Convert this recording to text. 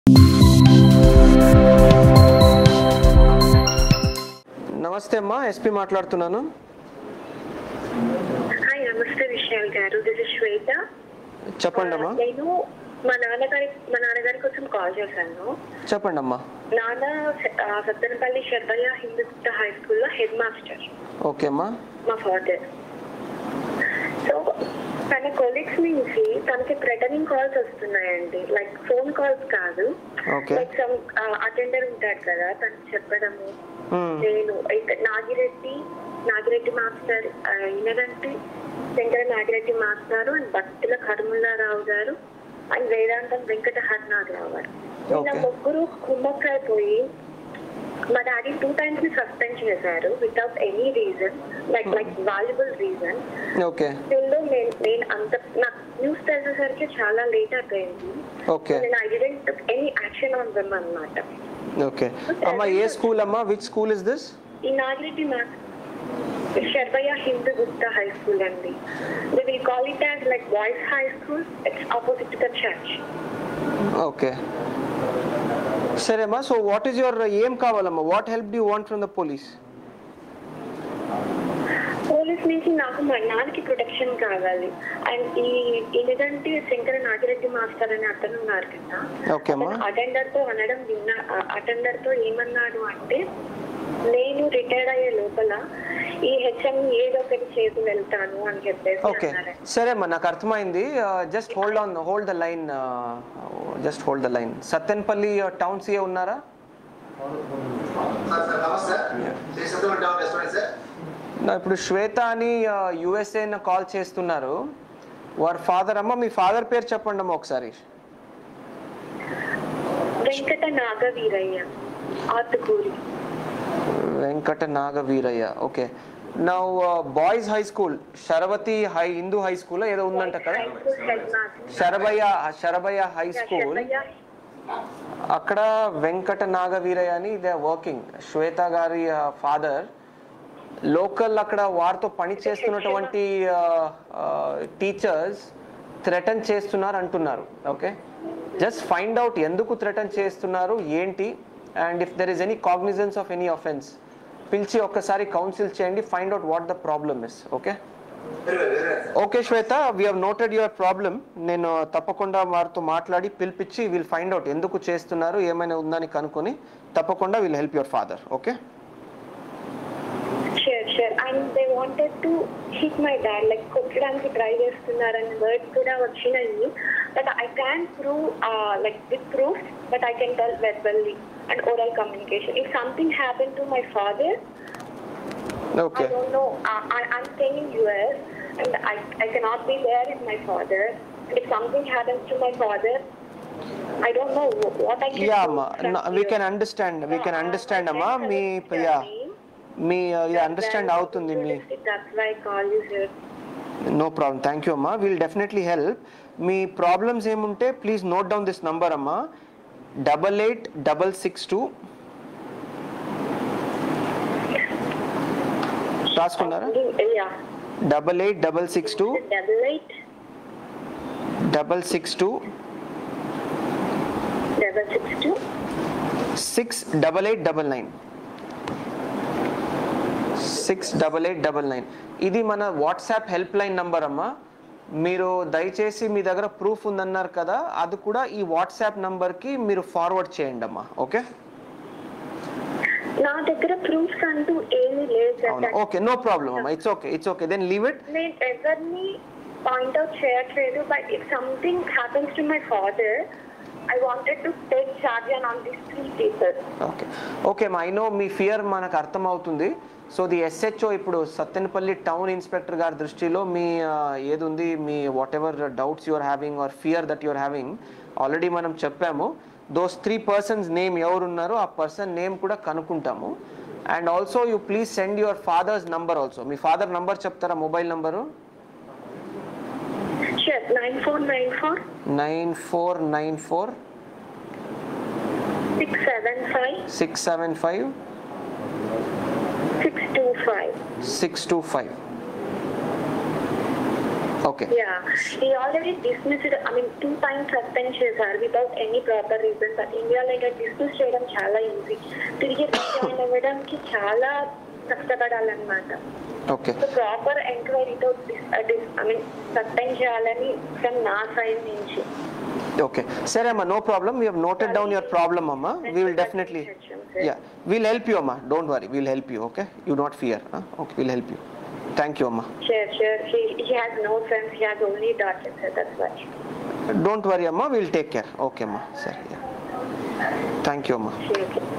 నమస్తే అమ్మా ఎస్పీ మాట్లాడుతున్నాను హాయ్ నమస్తే విశాల్ గారు దిస్ ఇస్ శ్వేత చెప్పండి అమ్మా నేను మా నాన్నగారి మా నాన్నగారి కోసం కాల్ చేశాను చెప్పండి అమ్మా నాన్న ఆ, సత్తెనపల్లి శర్బయ్య హిందూగుప్త హై స్కూల్లో హెడ్ మాస్టర్ ఓకే అమ్మా మా ఫాదర్ సో తన కొలీగ్స్ నుంచి తనకి థ్రెటనింగ్ కాల్స్ వస్తున్నాయండి లైక్ ఫోన్ కాల్స్ కాదు Okay. లైక్ సమ్ అటెండర్ ఉంటాడు కదా తనకి చెప్పడము Hmm. నేను ఇక నాగిరెడ్డి నాగిరెడ్డి మాస్టర్ ఆ, ఈయనంటే శంకర నాగిరెడ్డి మాస్టర్ అండ్ భక్తుల కరుముల్లారావు గారు అండ్ వేదాంతం వెంకట హర్నాథరావు గారు వీళ్ళ Okay. ముగ్గురు కుమ్మక్కైపోయి మా డాడీ టూ టైమ్స్ ని సస్పెండ్ చేశారు without any reason like like valuable reason okay వీళ్ళు నేను నేను అంత నాకు న్యూస్ తెలిసేసరికి చాలా లేట్ అయిపోయింది ఓకే నేను I didn't any action on them అన్నమాట ఓకే అమ్మా ఏ స్కూల్ అమ్మా విచ్ స్కూల్ ఇస్ దిస్ ఈ నాగిరెడ్డి మా శర్బయ్య హిందూ గుప్తా హై స్కూల్ అండి we will call it as like boys high school it's opposite the church okay సరే అమ్మా సో వాట్ ఈస్ యువర్ ఏం కావాలమ్మా what help you want from the police police నుంచి నాకు మా నాన్నకి ప్రొటెక్షన్ కావాలి అండ్ ఈ ఇదంటే శంకర నాగిరెడ్డి మాస్టర్ అని అతను ఉన్నారు కదా ఓకే అమ్మా అటెండర్ తో అనడం విన్నా అటెండర్ తో ఏమన్నాడు అంటే నేను రిటైర్డ్ అయ్యే లోపల ఈ హెచ్ఎం ఏదో ఒకటి చేసి వెళ్తాను అని చెప్పేసి ఓకే అన్నారు సరే అమ్మా నాకు అర్థమైంది just hold on hold the line just hold the line Sattenapalli town CI ఉన్నారా సార్ సార్ నమస్తే Shri Satyam town restaurant sir నా ఇప్పుడు శ్వేత అని యుఎస్ఏ కాల్ చేస్తున్నారు వారి ఫాదర్ అమ్మ మీ ఫాదర్ పేరు చెప్పండి అమ్మ ఒకసారి వెంకట నాగవీరయ్య ఆతుకూరి వెంకట నాగవీరయ్య ఓకే నా boys high school Sharavathi high Hindu high school ఏదో ఉందంట కదా high school head master Sarabhaiah Sarabhaiah high school Sharmaiah అక్కడ వెంకట నాగవీరయ్య అని దే వర్కింగ్ శ్వేత గారి ఫాదర్ లోకల్ అక్కడ వారితో పని చేస్తున్నటువంటి టీచర్స్ థ్రెటన్ చేస్తున్నారు అంటున్నారు ఓకే జస్ట్ ఫైండ్ అవుట్ ఎందుకు థ్రెటన్ చేస్తున్నారు ఏంటి and if there is any cognizance of any offence పిలిచి ఒక్కసారి కౌన్సిల్ చేయండి find out what the problem is okay very very very okay Swetha we have noted your problem నేను తప్పకుండా వారితో మాట్లాడి పిలిపించి విల్ ఫైండ్ అవుట్ ఎందుకు చేస్తున్నారు ఏమైనా ఉందని కనుక్కొని తప్పకుండా will help your father okay sure sure and they wanted to hit my dad like కొట్టడానికి ట్రై చేస్తున్నారని వర్డ్స్ కూడా వచ్చినాయి but I can prove like with proof but I can tell verbally and oral communication if something happen to my father okay I don't know. I, I, I'm staying in US and I, I cannot be there with my father. If something happens to my father, I don't know what I can yeah do అమ్మా from we here. Can understand we can No, I- understand I అమ్మా can't మీ understand yeah me. మీ That's understand why I'm అవుతుంది మీ realistic. That's why I call you here. No problem thank you అమ్మా will definitely help మీ problems ఏముంటే please note down this number అమ్మా double eight double six two రాసుకున్నారా Yeah. Double eight double six two Double eight, double six two double six two, six double eight double nine six double eight double nine ఇది మన WhatsApp help line number అమ్మా మీరు దయచేసి మీ దగ్గర proof ఉందన్నారు కదా అది కూడా ఈ వాట్సాప్ నంబర్కి మీరు ఫార్వర్డ్ చేయండి అమ్మా ఓకే నా దగ్గర ప్రూఫ్స్ అంటూ ఏమీ లేదు అవును సార్ ఓకే నో ప్రాబ్లం అమ్మా it's okay it's okay then leave it నేను ఎవరిని పాయింట్ అవుట్ చేయట్లేదు but if something happens to my father I wanted to take charge and on this three people okay okay మా I know మీ fear మనకు అర్థమవుతుంది so the SHO ఇప్పుడు Sattenapalli town inspector గారి దృష్టిలో మీ ఆ, ఏది ఉంది మీ whatever doubts you're having or fear that you're having already మనం చెప్పాము దోస్ త్రీ పర్సన్స్ నేమ్ ఎవరు ఉన్నారో ఆ పర్సన్ నేమ్ కూడా కనుక్కుంటాము and also you please send your father's number also మీ ఫాదర్ నంబర్ చెప్తారా mobile number sure nine four nine four nine four nine four six seven five six seven five six two five six two five okay okay Yeah, he already dismissed, I mean, two times suspend చేశారు without any proper reason. But ఇండియాలో ఇంకా dismiss చేయడం చాలా easy తిరిగి resign అవ్వడానికి చాలా కష్టపడాలన్నమాట okay so proper ఎంక్వైరీతో ఐ మీన్ సస్పెండ్ చేయాలని ఫ్రమ్ నా సైడ్ నుంచి ఓకే సరే అమ్మా no problem we noted down your problem అమ్మా we will definitely yeah we'll help you అమ్మా don't worry we'll help you okay you not fear okay we'll help you thank you అమ్మా sure sure he he has no friends he has only daughter sir that's why don't worry అమ్మా we'll take care okay అమ్మా సరే thank you అమ్మా sure